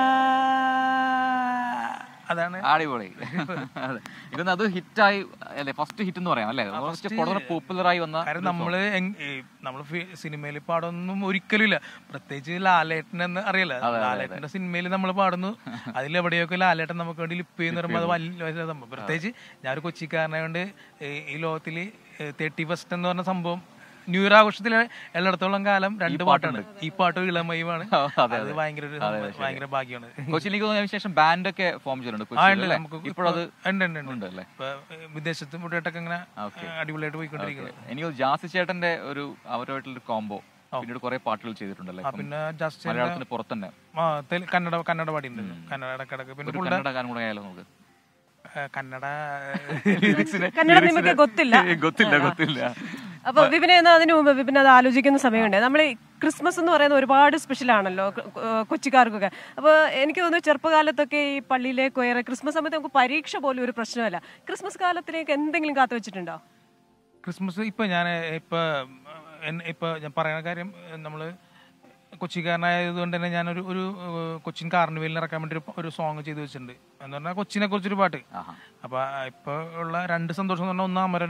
അതാണ് അടിപൊളി അതെ ഇതൊന്ന് അത് ഹിറ്റായി അല്ലെ ഫസ്റ്റ് ഹിറ്റ് എന്ന് പറയാം അല്ലേ ഫസ്റ്റ് കൂടുതൽ പോപ്പുലർ ആയി വന്ന കാരണം നമ്മള് എങ്- ഈ നമ്മള് സിനിമയിൽ പാടൊന്നും ഒരിക്കലും ഇല്ല പ്രത്യേകിച്ച് ലാലേട്ടൻ എന്ന് അറിയില്ല ലാലേട്ടന്റെ സിനിമയിൽ നമ്മൾ പാടുന്നു അതിലെവിടെയൊക്കെ ലാലേട്ടൻ നമുക്ക് വേണ്ടി ലിപ്പ് ചെയ്യുന്ന പറയുമ്പോൾ അത് വലിയ വലിയ സംഭവം പ്രത്യേകിച്ച് ഞാനൊരു കൊച്ചിക്കാരനായോണ്ട് ഈ- ഈ ലോകത്തില് തേർട്ടി ഫസ്റ്റ് എന്ന് പറഞ്ഞ സംഭവം ന്യൂ ഇയർ ആഘോഷത്തില് എല്ലായിടത്തോളം കാലം രണ്ട് പാട്ടാണ് ഈ പാട്ടും ഇളമയുമാണ് അതെ, അത് ഭയങ്കര ഒരു ഭയങ്കര ഭാഗ്യമാണ് കൊച്ചിയിൽ എനിക്ക് തോന്നുന്നു അതിന് ശേഷം ബാൻഡ് ഒക്കെ ഫോം ചെയ്തിട്ടുണ്ട് ആ കൊച്ചിയിൽ ഉണ്ട് അല്ലേ? നമുക്ക് ഇപ്പോഴത് ഉണ്ട് ഉണ്ട് ഉണ്ട് ഉണ്ട് അല്ലേ ഇപ്പൊ വിദേശത്തും ഇവിടെയായിട്ടൊക്കെ ഇങ്ങനെ ഓക്കെ. അടിപൊളിയായിട്ട് പോയിക്കൊണ്ടിരിക്കുന്നത് എനിക്ക് തോന്നുന്നു ജാസി ചേട്ടന്റെ ഒരു അവരുമായിട്ടുള്ള കോംബോ പിന്നീട് കുറെ പാട്ടുകൾ ചെയ്തിട്ടുണ്ടല്ലേ ആ ഇപ്പം പിന്നെ ജസ്റ്റ് മലയാളത്തിന് പുറത്തന്നെ ആ, തെലു- കന്നഡ കന്നഡ പാടിയിട്ടുണ്ട് കന്നഡ ഇടക്കിടക്ക് പിന്നെ ഒരു പുള്ളിയുടെ കന്നഡ ഗാനം കൂടെ ആയാലോ നമുക്ക് ഏ, കന്നഡ കന്നഡ നിങ്ങൾക്ക് ഗൊത്തില്ല ഗൊത്തില്ല ഗൊത്തില്ല അപ്പൊ വിപിനെ എന്നാ അതിനു മുമ്പ് വിപിൻ അത് ആലോചിക്കുന്ന സമയമുണ്ട് നമ്മൾ ക്രിസ്മസ് എന്ന് പറയുന്ന ഒരുപാട് സ്പെഷ്യൽ ആണല്ലോ കൊ- കൊ- കൊച്ചിക്കാർക്കൊക്കെ അപ്പൊ എനിക്ക് തോന്നുന്നു ചെറുപ്പകാലത്തൊക്കെ ഈ പള്ളിയിലേക്ക് കയറി ക്രിസ്മസ് സമയത്ത് നമുക്ക് പരീക്ഷ പോലും ഒരു പ്രശ്നമല്ല ക്രിസ്മസ് കാലത്തിലേക്ക് എന്തെങ്കിലും കാത്തു വെച്ചിട്ടുണ്ടോ ക്രിസ്മസ് ഇപ്പൊ ഞാൻ ഇപ്പൊ എൻ- ഇപ്പൊ ഞാൻ പറയുന്ന കാര്യം ഏ, നമ്മള് കൊച്ചിക്കാരനായതുകൊണ്ട് തന്നെ ഞാനൊരു ഒരു ഏ, കൊച്ചിൻ കാർണിവലിന് ഇറക്കാൻ വേണ്ടി ഒരു- ഒരു സോങ് ചെയ്ത് വെച്ചിട്ടുണ്ട് എന്ന് പറഞ്ഞാൽ കൊച്ചിനെ കുറിച്ചൊരു പാട്ട് ആഹാ. അപ്പൊ ഇപ്പൊ ഉള്ള രണ്ട് സന്തോഷം എന്ന് പറഞ്ഞാൽ ഒന്ന് അമരനും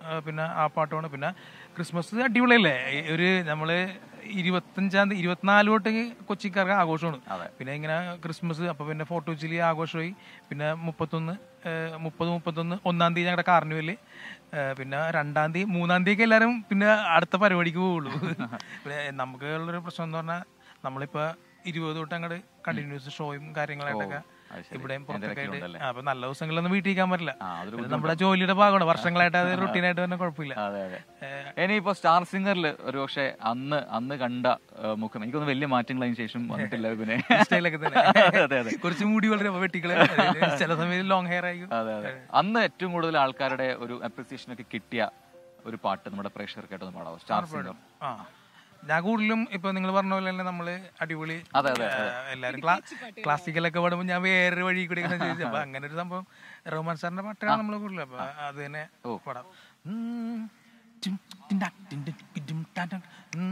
ആ, പിന്നെ ആ പാട്ടുമാണ് പിന്നെ ക്രിസ്മസ് അടിപൊളിയല്ലേ ഈ ഒരു നമ്മള് ഇരുപത്തഞ്ചാം തീയതി ഇരുപത്തിനാല് തൊട്ട് കൊച്ചിക്കാർക്ക് ആഘോഷമാണ് പിന്നെ ഇങ്ങനെ ക്രിസ്മസ് അപ്പൊ പിന്നെ ഫോർട്ട് കൊച്ചിയിൽ ആഘോഷമായി പിന്നെ മുപ്പത്തൊന്ന് ഏഹ്, മുപ്പത് മുപ്പത്തൊന്ന് ഒന്നാം തീയതി ഞങ്ങളുടെ കാർണിവല് ഏഹ്, പിന്നെ രണ്ടാം തീയതി മൂന്നാം തീയതി എല്ലാവരും പിന്നെ അടുത്ത പരിപാടിക്ക് പോവുള്ളൂ പിന്നെ നമുക്ക് ഉള്ളൊരു പ്രശ്നം എന്ന് പറഞ്ഞാൽ നമ്മളിപ്പോ ഇരുപത് തൊട്ട് അങ്ങോട്ട് കണ്ടിന്യൂസ് ഷോയും കാര്യങ്ങളായിട്ടൊക്കെ അത് ശരി. ഇവിടെയും പുറത്തൊക്കെ എന്തെങ്കിലുമൊക്കെ ആയിട്ട് ഉണ്ടല്ലേ? ആ, അപ്പൊ നല്ല ദിവസങ്ങളിലൊന്നും വീട്ടിൽ ഇരിക്കാൻ പറ്റില്ല ആ, അതൊരു ഇത് നമ്മുടെ ജോലിയുടെ ഭാഗമാണ് വർഷങ്ങളായിട്ട് അത് റുട്ടീനായിട്ട് തന്നെ കുഴപ്പമില്ല അതെ അതെ ഇനിയിപ്പോ സ്റ്റാർ സിംഗറിൽ ഒരു പക്ഷേ അന്ന് അന്ന് കണ്ട ആ, മുഖം എനിക്കൊന്നും വലിയ മാറ്റങ്ങൾ അതിന് ശേഷം വന്നിട്ടില്ല പിന്നെ സ്റ്റൈലൊക്കെ തന്നെ അതെ അതെ കുറച്ച് മുടി വളരെ വെട്ടിക്കളെ ചില സമയത്ത് ലോങ് ഹെയർ ആയിരിക്കും അതെ അതെ അന്ന് ഏറ്റവും കൂടുതൽ ആൾക്കാരുടെ ഒരു അപ്രിസിയേഷൻ ഒക്കെ കിട്ടിയ ഒരു പാട്ട് നമ്മുടെ പ്രേക്ഷകർക്കായിട്ട് ഒന്ന് പാടാവോ സ്റ്റാർ സിംഗർ ആ ഞാൻ കൂടുതലും ഇപ്പൊ നിങ്ങൾ പറഞ്ഞ പോലെ തന്നെ നമ്മള് അടിപൊളി അതെ, അതെ, ആ, എല്ലാരും ക്ലാസിക്കലൊക്കെ പാടുമ്പോൾ ഞാൻ വേറെ വഴി കൂടി ഇങ്ങനെ ചോദിച്ചു അപ്പൊ അങ്ങനെ ഒരു സംഭവം റഹ്മാൻ സാറിന്റെ പാട്ടാണ് നമ്മൾ കൂടുതൽ അപ്പൊ അത് തന്നെ പാടാം ഉം. ടിം ടിം ടാ ടിം ടിം ടിം ടാ ടാ.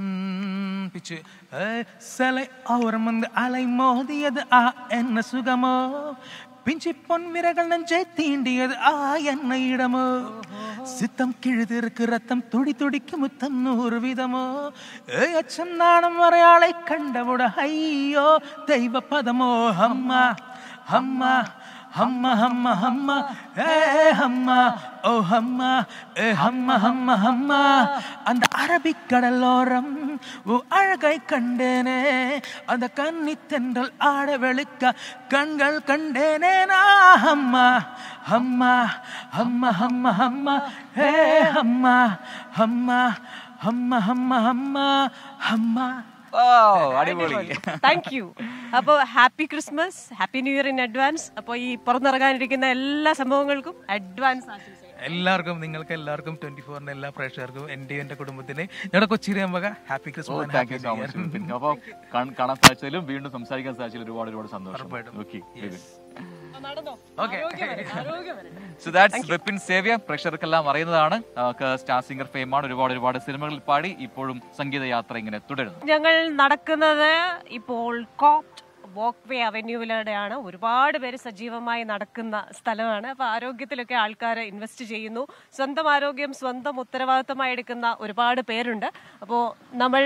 ഉം. പിച്ച്. ഏ, സலை ഓർമ്മந்து അലൈ മോദിയത് ആ എന്ന സുഖമോ പിഞ്ചി പൊൻവിരകൾ നെഞ്ചை தீண்டியது ஆ என்ன இடமோ சித்தம் கிழுதிருக்கு ரத்தம் துடி துடிக்கு முத்தம் நூறு விதமோ ஏ அச்சம் நாணம் வரையாளை கண்டவுட ஐயோ தெய்வ பதமோ அம்மா அம்மா ஹம்ம ஹம்ம ஹம்ம ஏ ஹம்மா ஓ ஹம்மா ஏ ஹம்ம ஹம்ம ஹம்மா அந்த அரபிக்கடலோரம் ஓ அழகை கண்டேனே அந்த கன்னி தென்றல் ஆட வெளுக்க கண்கள் கண்டேனே நான் ஹம்மா ஹம்மா ஹம்ம ஹம்ம ஹம்மா ஏ ஹம்மா ஹம்மா ഹമ്മ ഹമ്മ ഹമ്മ ഹമ്മ അടിപൊളി താങ്ക് യു അപ്പോൾ happy Christmas happy new year in advance അപ്പോൾ ഈ പുറത്തിറങ്ങാനിരിക്കുന്ന എല്ലാ സംഭവങ്ങൾക്കും അഡ്വാൻസ് ആശംസകൾ എല്ലാവർക്കും നിങ്ങൾക്ക് എല്ലാവർക്കും ട്വന്റി ഫോറിന്റെ എല്ലാ പ്രേക്ഷകർക്കും എന്റെയും എന്റെ കുടുംബത്തിന് ഞങ്ങളുടെ കൊച്ചി രമ്പക happy Christmas thank you so much അപ്പൊ കാണാൻ സാധിച്ചതിലും വീണ്ടും സംസാരിക്കാൻ സാധിച്ചതിലും ഒരുപാട് ഒരുപാട് സന്തോഷം ഓക്കെ സോ ദാറ്റ്സ് വിപിൻ സേവ്യ പ്രേക്ഷകർക്കെല്ലാം അറിയുന്നതാണ് നമുക്ക് സ്റ്റാർ സിംഗർ ഫെയിമാണ് ഒരുപാട് ഒരുപാട് സിനിമകളിൽ പാടി ഇപ്പോഴും സംഗീത യാത്ര ഇങ്ങനെ തുടരുന്നു ഞങ്ങൾ നടക്കുന്നത് ഇപ്പോൾ കോപ്റ്റ് വോക്ക് വേ അവന്യൂവിലൂടെയാണ് ഒരുപാട് പേര് സജീവമായി നടക്കുന്ന സ്ഥലമാണ് അപ്പൊ ആരോഗ്യത്തിലൊക്കെ ആൾക്കാർ ഇൻവെസ്റ്റ് ചെയ്യുന്നു സ്വന്തം ആരോഗ്യം സ്വന്തം ഉത്തരവാദിത്തമായി എടുക്കുന്ന ഒരുപാട് പേരുണ്ട് അപ്പോൾ നമ്മൾ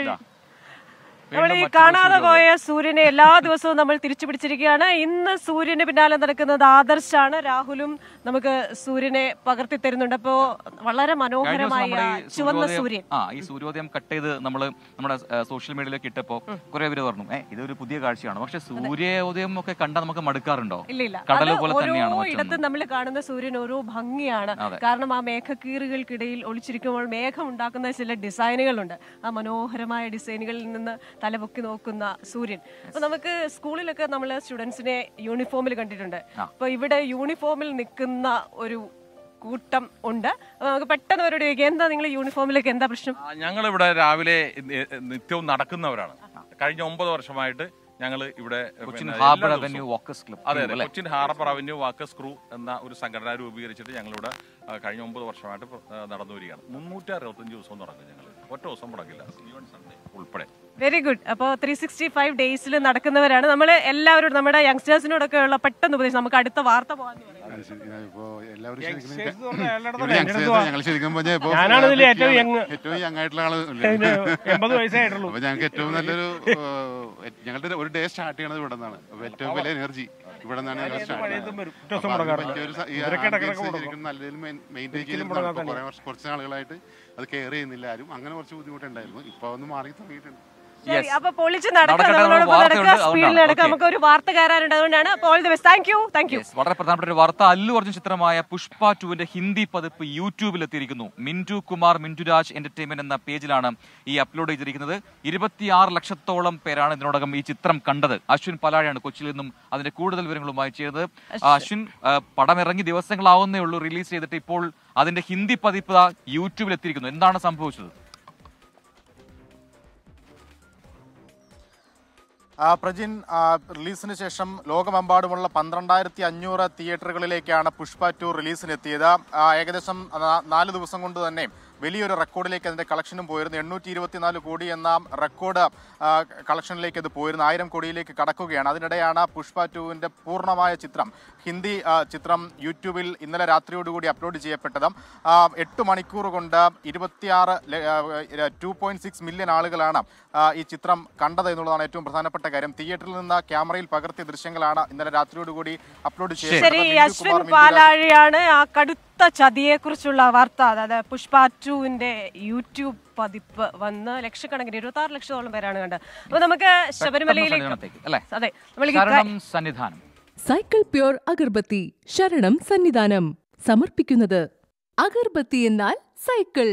നമ്മൾ ഈ കാണാതെ പോയ സൂര്യനെ എല്ലാ ദിവസവും നമ്മൾ തിരിച്ചു പിടിച്ചിരിക്കുകയാണ് ഇന്ന് സൂര്യന് പിന്നാലെ നടക്കുന്നത് ആദർശാണ് രാഹുലും നമുക്ക് സൂര്യനെ പകർത്തി തരുന്നുണ്ട് അപ്പോ വളരെ കഴിഞ്ഞ ദിവസം മനോഹരമായ നമ്മുടെ ഈ ചുവന്ന സൂര്യോദയം- സൂര്യൻ ആ ഈ സൂര്യോദയം കട്ട് ചെയ്ത് നമ്മൾ നമ്മുടെ സോഷ്യൽ മീഡിയയിലേക്ക് ഇട്ടപ്പോ കുറെ പേര് പറഞ്ഞു ഏ ഇതൊരു പുതിയ കാഴ്ചയാണ് പക്ഷെ സൂര്യോദയം ഒക്കെ കണ്ടാൽ നമുക്ക് മടുക്കാറുണ്ടോ ഇല്ല ഇല്ല കടൽ അത് പോലെ ഓരോ തന്നെയാണ് ഇടത്തും മറ്റൊന്ന് നമ്മൾ കാണുന്ന സൂര്യൻ ഓരോ ഭംഗിയാണ് അതെ. കാരണം ആ മേഘക്കീറുകൾക്കിടയിൽ ഒളിച്ചിരിക്കുമ്പോൾ മേഘം ഉണ്ടാക്കുന്ന ചില ഡിസൈനുകളുണ്ട് ആ മനോഹരമായ ഡിസൈനുകളിൽ നിന്ന് തലപൊക്കി നോക്കുന്ന സൂര്യൻ അപ്പൊ നമുക്ക് സ്കൂളിലൊക്കെ നമ്മൾ സ്റ്റുഡൻസിനെ യൂണിഫോമിൽ കണ്ടിട്ടുണ്ട് അപ്പൊ ഇവിടെ യൂണിഫോമിൽ നിൽക്കുന്ന ഒരു കൂട്ടം ഉണ്ട് അപ്പൊ നമുക്ക് പെട്ടെന്ന് അവരോട് ചോദിക്കാം എന്താ നിങ്ങൾ യൂണിഫോമിലൊക്കെ എന്താ പ്രശ്നം ആ, ഞങ്ങളിവിടെ രാവിലെ നി- നിത്യവും നടക്കുന്നവരാണ് കഴിഞ്ഞ ഒമ്പത് വർഷമായിട്ട് ഞങ്ങൾ ഇവിടെ കൊച്ചിൻ പിന്നെ ഹാർബർ എല്ലാ അവന്യൂ ദിവസവും- വാക്കേഴ്സ് ക്ലബ് അതെ അതെ Cochin harbour avenue walkers crew എന്ന ഒരു സംഘടന രൂപീകരിച്ചിട്ട് ഞങ്ങളിവിടെ ആ, കഴിഞ്ഞ ഒമ്പത് വർഷമായിട്ട് പ്ര- ആ, നടന്നു വരികയാണ് മുന്നൂറ്റി അറുപത്തഞ്ച് ദിവസവും നടക്കും ഞങ്ങൾ ഒറ്റ ദിവസം മുടക്കില്ല ഈവൻ സൺഡേ ഉൾപ്പെടെ വെരി ഗുഡ് അപ്പോൾ ത്രീ സിക്സ്റ്റി ഫൈവ് ഡേയ്സിൽ നടക്കുന്നവരാണ് നമ്മൾ എല്ലാവരോടും നമ്മുടെ യങ്സ്റ്റേഴ്സിനോടൊക്കെ ഉള്ള പെട്ടെന്ന് ഉപദേശം നമുക്ക് അടുത്ത വാർത്ത പോകാൻ അത് ശരി. ഞാൻ ഇപ്പോ എല്ലാവരും ശരിക്കും Youngsters എന്ന് പറഞ്ഞാൽ എല്ലായിടത്തും ഇവിടെ ഉണ്ട്. youngsters എന്റടുത്ത് ഞങ്ങൾ ശരിക്കും പറഞ്ഞാൽ ഇപ്പോ ഞാനാണ് ഇതിൽ ഏറ്റവും young. ഏറ്റവും യങ് ആയിട്ടുള്ള ആള് ഇതിന് എൺപത് വയസ്സായിട്ടുള്ളൂ അപ്പൊ ഞങ്ങൾക്ക് ഏറ്റവും നല്ലൊരു ഏഹ്, ഞങ്ങളുടെ ഒരു ഡേ സ്റ്റാർട്ട് ചെയ്യണത് ഇവിടെ നിന്നാണ് അപ്പൊ ഏറ്റവും വലിയ എനർജി ഇവിടെ നിന്നാണ് ഞങ്ങൾ സ്റ്റാർട്ട് പഴയതും വരും. ഒറ്റ ദിവസം അപ്പൊ അതിന് മുടങ്ങാറില്ല. പറ്റിയ ഒരു സ- ഈ ഇവരൊക്കെ ഇടയ്ക്കിടയ്ക്ക് ambience മുടങ്ങും. ശരിക്കും നല്ല രീതിയിൽ മെയിൻറ്റെയിൻ ഒരിക്കലും ചെയ്ത് മുടങ്ങാത്ത കുറെ വർഷം കുറച്ച് നാളുകളായിട്ട് അത് കെയർ ചെയ്യുന്നില്ല ആരും അങ്ങനെ കുറച്ച് ബുദ്ധിമുട്ടുണ്ടായിരുന്നു ഇപ്പൊ ഒന്ന് മാറി തുടങ്ങിയിട്ടുണ്ട് ശരി അപ്പൊ പൊളിച്ച് നടക്കാം നടക്കട്ടെ, നമ്മളോടൊപ്പം നമുക്ക് നടക്കുക വാർത്തയുണ്ട്, സ്പീഡിൽ അതുകൊണ്ടാണ്. നടക്കാം Okay. നമുക്ക് ഒരു വാർത്ത കയറാനുണ്ട് അതുകൊണ്ടാണ് അപ്പോൾ all the best thank you thank you Yes, വളരെ പ്രധാനപ്പെട്ട ഒരു വാർത്ത അല്ലു അർജുൻ ചിത്രമായ പുഷ്പ ടുവിന്റെ ഹിന്ദി പതിപ്പ് യൂട്യൂബിൽ എത്തിയിരിക്കുന്നു മിന്റു കുമാർ മിന്റു രാജ് എന്റർടൈൻമെന്റ് എന്ന പേജിലാണ് ഈ അപ്ലോഡ് ചെയ്തിരിക്കുന്നത് ഇരുപത്തിയാറ് ലക്ഷത്തോളം പേരാണ് ഇതിനോടകം ഈ ചിത്രം കണ്ടത് അശ്വിൻ പലാഴയാണ് കൊച്ചിയിൽ നിന്നും അതിന്റെ കൂടുതൽ വിവരങ്ങളുമായി ചെയ്തത് ആ, അശ്വിൻ ആ, പടം ഇറങ്ങി ദിവസങ്ങളാവുന്നേ ഉള്ളൂ റിലീസ് ചെയ്തിട്ട് ഇപ്പോൾ അതിന്റെ ഹിന്ദി പതിപ്പ് ദാ യൂട്യൂബിൽ എത്തിയിരിക്കുന്നു എന്താണ് സംഭവിച്ചത് ആ, പ്രജിൻ ആ, റിലീസിന് ശേഷം ലോകമെമ്പാടുമുള്ള പന്ത്രണ്ടായിരത്തി അഞ്ഞൂറ് തിയേറ്ററുകളിലേക്കാണ് പുഷ്പ ടു റിലീസിനെത്തിയത് ആ, ഏകദേശം നാ- നാല് ദിവസം കൊണ്ട് തന്നെ വലിയൊരു റെക്കോർഡിലേക്ക് അതിന്റെ കളക്ഷനും പോയിരുന്നു എണ്ണൂറ്റി ഇരുപത്തിനാല് കോടി എന്ന റെക്കോർഡ് ആ, കളക്ഷനിലേക്ക് അത് പോയിരുന്നു ആയിരം കോടിയിലേക്ക് കടക്കുകയാണ് അതിനിടെയാണ് പുഷ്പ ടുവിന്റെ പൂർണ്ണമായ ചിത്രം ഹിന്ദി ആ, ചിത്രം യൂട്യൂബിൽ ഇന്നലെ രാത്രിയോടുകൂടി അപ്ലോഡ് ചെയ്യപ്പെട്ടത് ആ, എട്ട് മണിക്കൂർ കൊണ്ട് ഇരുപത്തിയാറ് ടു പോയിന്റ് സിക്സ് മില്യൺ ആളുകളാണ് ആ, ഈ ചിത്രം കണ്ടത് എന്നുള്ളതാണ് ഏറ്റവും പ്രധാനപ്പെട്ട കാര്യം തിയേറ്ററിൽ നിന്ന് ക്യാമറയിൽ പകർത്തിയ ദൃശ്യങ്ങളാണ് ഇന്നലെ രാത്രിയോടുകൂടി അപ്ലോഡ് ശരി ചെയ്യപ്പെട്ടത് അശ്വിൻ ബിന്ദു കുമാർ, ബിന്ദു രാജ് പാലാഴിയാണ് ആ കടുത്ത ചതിയെ കുറിച്ചുള്ള വാർത്ത അതായത് പുഷ്പ ടുവിന്റെ യൂട്യൂബ് പതിപ്പ് വന്ന് ലക്ഷക്കണക്കിന് ഇരുപത്തി ആറ് ലക്ഷത്തോളം പേരാണ് കണ്ടത് അപ്പൊ നമുക്ക് ശബരിമലയിലേക്ക് സന്നിധാനത്തേക്ക്, അല്ലേ? അതെ നമ്മളിലേക്ക് ശരണം സന്നിധാനം സൈക്കിൾ പ്യോർ അഗർബത്തി ശരണം സന്നിധാനം സമർപ്പിക്കുന്നത് അഗർബത്തി എന്നാൽ സൈക്കിൾ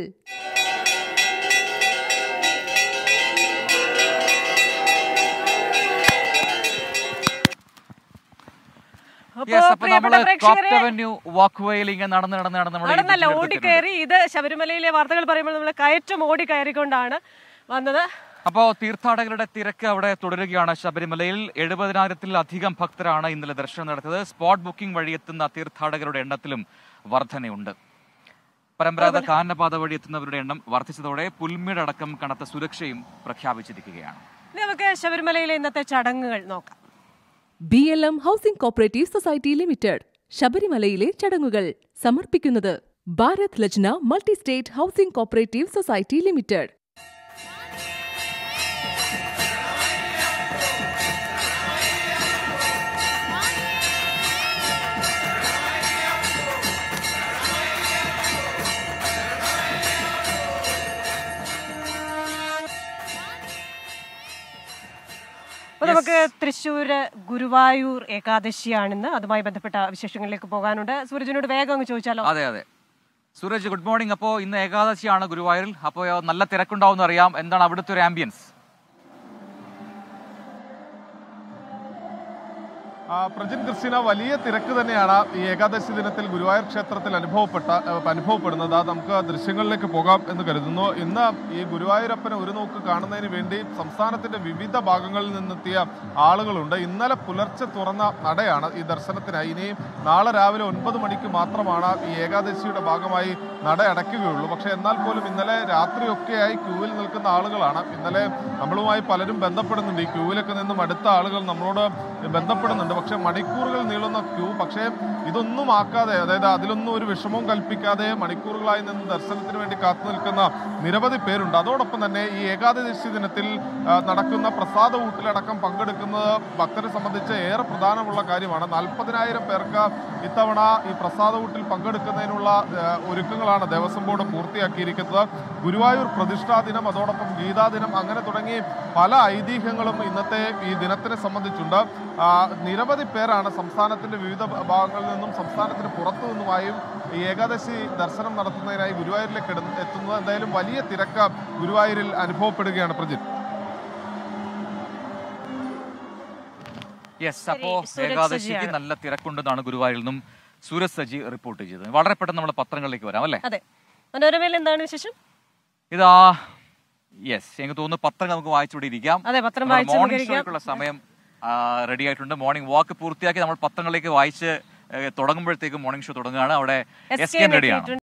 അപ്പോ Yes, അപ്പൊ പ്രിയപ്പെട്ട നമ്മള് പ്രേക്ഷകരെ ടോപ്പ് അവന്യൂ വാക്ക് വേയിൽ ഇങ്ങനെ നടന്ന് നടന്ന് നടന്ന് നമ്മൾ നടന്നല്ല ഓടിക്കയറി ഇത് ശബരിമലയിലെ വാർത്തകൾ പറയുമ്പോൾ നമ്മൾ കയറ്റം ഓടി കയറിക്കൊണ്ടാണ് വന്നത് അപ്പോൾ തീർത്ഥാടകരുടെ തിരക്ക് അവിടെ തുടരുകയാണ് ശബരിമലയിൽ എഴുപതിനായിരത്തിലധികം ഭക്തരാണ് ഇന്നലെ ദർശനം നടത്തിയത് സ്പോട്ട് ബുക്കിംഗ് വഴി എത്തുന്ന തീർത്ഥാടകരുടെ എണ്ണത്തിലും വർധനയുണ്ട് പരമ്പരാഗത കാനനപാത വഴി എത്തുന്നവരുടെ എണ്ണം വർദ്ധിച്ചതോടെ പുൽമേട് അടക്കം കനത്ത സുരക്ഷയും പ്രഖ്യാപിച്ചിരിക്കുകയാണ് ഇനി നമുക്ക് ശബരിമലയിലെ ഇന്നത്തെ ചടങ്ങുകൾ നോക്കാം B L M housing cooperative society limited ശബരിമലയിലെ ചടങ്ങുകൾ സമർപ്പിക്കുന്നത് Bharat Lajna multi state housing cooperative society limited അപ്പൊ നമുക്ക് തൃശ്ശൂര് ഗുരുവായൂർ ഏകാദശിയാണിന്ന് അതുമായി ബന്ധപ്പെട്ട വിശേഷങ്ങളിലേക്ക് പോകാനുണ്ട് സൂരജിനോട് വേഗം അങ്ങ് ചോദിച്ചാലോ അതെ അതെ സൂരജ് ഗുഡ് മോർണിംഗ് അപ്പോൾ ഇന്ന് ഏകാദശിയാണ് ഗുരുവായൂരിൽ അപ്പോൾ നല്ല തിരക്കുണ്ടാവും അറിയാം എന്താണ് അവിടുത്തെ ഒരു ആംബിയൻസ് ആ, പ്രജിൻ ക്രിസ്റ്റിന വലിയ തിരക്ക് തന്നെയാണ് ഈ ഏകാദശി ദിനത്തിൽ ഗുരുവായൂർ ക്ഷേത്രത്തിൽ അനുഭവപ്പെട്ട ആ, അനുഭവപ്പെടുന്നത് അത് നമുക്ക് ദൃശ്യങ്ങളിലേക്ക് പോകാം എന്ന് കരുതുന്നു ഇന്ന് ഈ ഗുരുവായൂരപ്പനെ ഒരു നോക്ക് കാണുന്നതിന് വേണ്ടി സംസ്ഥാനത്തിന്റെ വിവിധ ഭാഗങ്ങളിൽ നിന്നെത്തിയ ആളുകളുണ്ട് ഇന്നലെ പുലർച്ചെ തുറന്ന നടയാണ് ഈ ദർശനത്തിനായി ഇനി നാളെ രാവിലെ ഒൻപത് മണിക്ക് മാത്രമാണ് ഈ ഏകാദശിയുടെ ഭാഗമായി നട അടയ്ക്കുകയുള്ളൂ പക്ഷെ എന്നാൽ പോലും ഇന്നലെ രാത്രിയൊക്കെയായി ക്യൂവിൽ നിൽക്കുന്ന ആളുകളാണ് ഇന്നലെ നമ്മളുമായി പലരും ബന്ധപ്പെടുന്നുണ്ട് ഈ ക്യൂവിലൊക്കെ നിന്നും അടുത്ത ആളുകൾ നമ്മളോട് ബന്ധപ്പെടുന്നുണ്ട് പക്ഷെ മണിക്കൂറുകൾ നീളുന്ന ക്യൂ പക്ഷേ ഇതൊന്നും ആക്കാതെ അതായത് അതിലൊന്നും ഒരു വിഷമവും കൽപ്പിക്കാതെ മണിക്കൂറുകളായി നിന്ന് ദർശനത്തിന് വേണ്ടി കാത്തു നിൽക്കുന്ന നിരവധി പേരുണ്ട് അതോടൊപ്പം തന്നെ ഈ ഏകാദശി ദിനത്തിൽ ആ, നടക്കുന്ന പ്രസാദ ഊട്ടിലടക്കം പങ്കെടുക്കുന്നത് ഭക്തരെ സംബന്ധിച്ച് ഏറെ പ്രധാനമുള്ള കാര്യമാണ് നാൽപ്പതിനായിരം പേർക്ക് ഇത്തവണ ഈ പ്രസാദ ഊട്ടിൽ പങ്കെടുക്കുന്നതിനുള്ള ആ, ഒരുക്കങ്ങളാണ് ദേവസ്വം ബോർഡ് പൂർത്തിയാക്കിയിരിക്കുന്നത് ഗുരുവായൂർ പ്രതിഷ്ഠാ ദിനം അതോടൊപ്പം ഗീതാ ദിനം അങ്ങനെ തുടങ്ങി പല ഐതിഹ്യങ്ങളും ഇന്നത്തെ ഈ ദിനത്തിനെ സംബന്ധിച്ചുണ്ട് ആ, നിരവധി പേരാണ് സംസ്ഥാനത്തിന്റെ വിവിധ ഭാഗങ്ങളിൽ നിന്നും സംസ്ഥാനത്തിന് പുറത്തു നിന്നുമായും ഈ ഏകാദശി ദർശനം നടത്തുന്നതിനായി ഗുരുവായൂരിലേക്ക് എടു- എത്തുന്നത് എന്തായാലും വലിയ തിരക്ക് ഗുരുവായൂരിൽ അനുഭവപ്പെടുകയാണ് പ്രജിത്ത് യെസ് അപ്പോ സൂരജ് ഏകാദശിക്ക് സജിയാണ്. നല്ല തിരക്കുണ്ടെന്നാണ് ഗുരുവായൂരിൽ നിന്നും സൂരജ് സജി റിപ്പോർട്ട് ചെയ്തത് വളരെ പെട്ടെന്ന് നമ്മൾ പത്രങ്ങളിലേക്ക് വരാം അല്ലേ അതെ മനോരമയിൽ എന്താണ് വിശേഷം ഇതാ യെസ് എനിക്ക് തോന്നുന്നു പത്രങ്ങൾ നമുക്ക് വായിച്ചുകൂടി ഇരിക്കാം അതെ, പത്രം നമ്മുടെ വായിച്ച് മോർണിംഗ് നമുക്ക് ഷോയ്ക്കുള്ള സമയം റെഡി ആയിട്ടുണ്ട് മോർണിംഗ് വാക്ക് പൂർത്തിയാക്കി നമ്മൾ പത്രങ്ങളിലേക്ക് വായിച്ച് ഏഹ്, തുടങ്ങുമ്പോഴത്തേക്കും മോർണിംഗ് ഷോ തുടങ്ങുകയാണ് അവിടെ എസ് എസ് കെ കെ റെഡിയാണ്